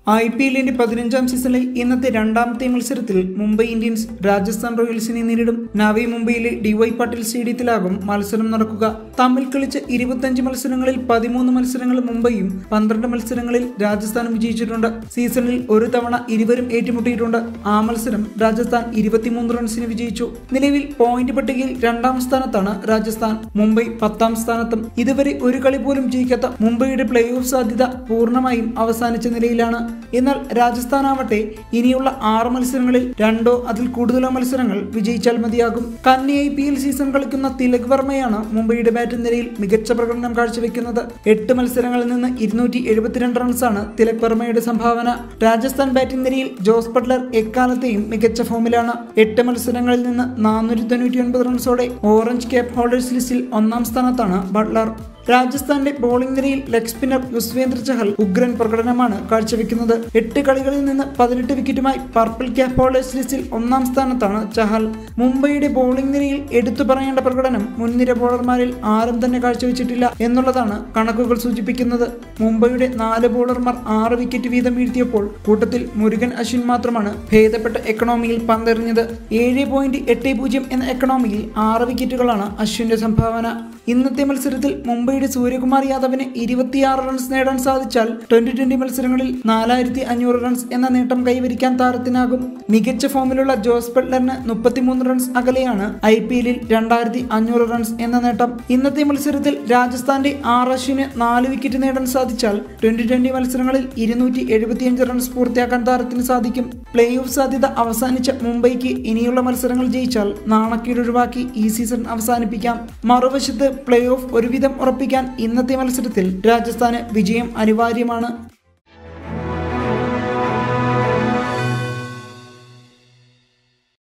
I P എല്ലിന്റെ പതിനഞ്ചാം സീസണിൽ ഇന്നത്തെ രണ്ടാമത്തെ മത്സരത്തിൽ മുംബൈ ഇന്ത്യൻസ് രാജസ്ഥാൻ റോയൽസിനെ നേരിടും നവി മുംബൈയിലെ ഡിവൈ പാട്ടീൽ സ്റ്റേഡിയത്തിലാകും മത്സരം നടക്കുക തമ്മിൽ കളിച്ച ഇരുപത്തഞ്ച് മത്സരങ്ങളിൽ പതിമൂന്ന് മത്സരങ്ങൾ മുംബൈയും പന്ത്രണ്ട് മത്സരങ്ങളിൽ രാജസ്ഥാനും വിജയിച്ചിട്ടുണ്ട് സീസണിൽ ഒരു തവണ ഇരുവരും ഏറ്റുമുട്ടിയിട്ടുണ്ട് ആ മത്സരം രാജസ്ഥാൻ ഇരുപത്തിമൂന്ന് റൺസിന് വിജയിച്ചു നിലവിൽ പോയിന്റ് പട്ടികയിൽ രണ്ടാം സ്ഥാനത്താണ് രാജസ്ഥാൻ മുംബൈ പത്താം സ്ഥാനത്തും ഇതുവരെ ഒരു കളി പോലും ജയിക്കാത്ത മുംബൈയുടെ പ്ലേ ഓഫ് സാധ്യത പൂർണ്ണമായും അവസാനിച്ച നിലയിലാണ് എന്നാൽ രാജസ്ഥാൻ ആവട്ടെ ഇനിയുള്ള ആറ് മത്സരങ്ങളിൽ രണ്ടോ അതിൽ കൂടുതലോ മത്സരങ്ങൾ വിജയിച്ചാൽ മതിയാകും കന്നി ഐ പി എൽ സീസൺ കളിക്കുന്ന തിലക് വർമ്മയാണ് മുംബൈയുടെ ബാറ്റിംഗ് നിരയിൽ മികച്ച പ്രകടനം കാഴ്ചവെക്കുന്നത് എട്ട് മത്സരങ്ങളിൽ നിന്ന് ഇരുന്നൂറ്റി എഴുപത്തിരണ്ട് റൺസാണ് തിലക് വർമ്മയുടെ സംഭാവന രാജസ്ഥാൻ ബാറ്റിംഗ് നിരയിൽ ജോസ് ബട്ട്ലർ എക്കാലത്തെയും മികച്ച ഫോമിലാണ് എട്ട് മത്സരങ്ങളിൽ നിന്ന് നാനൂറ്റി തൊണ്ണൂറ്റി ഒൻപത് റൺസോടെ ഓറഞ്ച് ക്യാപ്പ് ഹോൾഡേഴ്സ് ലിസ്റ്റിൽ ഒന്നാം സ്ഥാനത്താണ് ബട്ട്ലർ രാജസ്ഥാന്റെ ബോളിംഗ് നിരയിൽ ലെഗ് സ്പിന്നർ യുസ്വേന്ദ്ര ചഹൽ ഉഗ്രൻ പ്രകടനമാണ് കാഴ്ചവെക്കുന്നത് എട്ട് കളികളിൽ നിന്ന് പതിനെട്ട് വിക്കറ്റുമായി പർപ്പിൾ ക്യാപ്പ് ഹോൾഡേഴ്സ് ലിസ്റ്റിൽ ഒന്നാം സ്ഥാനത്താണ് ചഹൽ മുംബൈയുടെ ബോളിംഗ് നിരയിൽ എടുത്തു പറയേണ്ട പ്രകടനം മുൻനിര ബോളർമാരിൽ ആരും തന്നെ കാഴ്ചവെച്ചിട്ടില്ല എന്നുള്ളതാണ് കണക്കുകൾ സൂചിപ്പിക്കുന്നത് മുംബൈയുടെ നാല് ബോളർമാർ ആറ് വിക്കറ്റ് വീതം വീഴ്ത്തിയപ്പോൾ കൂട്ടത്തിൽ മുരുകൻ അശ്വിൻ മാത്രമാണ് ഭേദപ്പെട്ട എക്കണോമിയിൽ പന്തെറിഞ്ഞത് ഏഴ് പോയിന്റ് എട്ട് പൂജ്യം എന്ന എക്കണോമിയിൽ ആറ് വിക്കറ്റുകളാണ് അശ്വിന്റെ സംഭാവന ഇന്നത്തെ മത്സരത്തിൽ മുംബൈയുടെ സൂര്യകുമാർ യാദവിന് ഇരുപത്തിയാറ് റൺസ് നേടാൻ സാധിച്ചാൽ ട്വന്റി ട്വന്റി മത്സരങ്ങളിൽ നാലായിരത്തി അഞ്ഞൂറ് റൺസ് എന്ന നേട്ടം കൈവരിക്കാൻ താരത്തിനാകും മികച്ച ഫോമിലുള്ള ജോസ് ബട്ട്ലറിന് മുപ്പത്തിമൂന്ന് റൺസ് അകലെയാണ് ഐ പി എല്ലിൽ രണ്ടായിരത്തി അഞ്ഞൂറ് റൺസ് എന്ന നേട്ടം ഇന്നത്തെ മത്സരത്തിൽ രാജസ്ഥാന്റെ ആർ അശ്വിന് നാല് വിക്കറ്റ് നേടാൻ സാധിച്ചാൽ ട്വന്റി ട്വന്റി മത്സരങ്ങളിൽ ഇരുന്നൂറ്റി എഴുപത്തിയഞ്ച് റൺസ് പൂർത്തിയാക്കാൻ താരത്തിന് സാധിക്കും പ്ലേ ഓഫ് സാധ്യത അവസാനിച്ച മുംബൈക്ക് ഇനിയുള്ള മത്സരങ്ങൾ ജയിച്ചാൽ നാണക്കേട് ഒഴിവാക്കി ഈ സീസൺ അവസാനിപ്പിക്കാം മറുവശത്ത് പ്ലേ ഓഫ് ഒരുവിധം ഉറപ്പിക്കാൻ ഇന്നത്തെ മത്സരത്തിൽ രാജസ്ഥാന് വിജയം അനിവാര്യമാണ്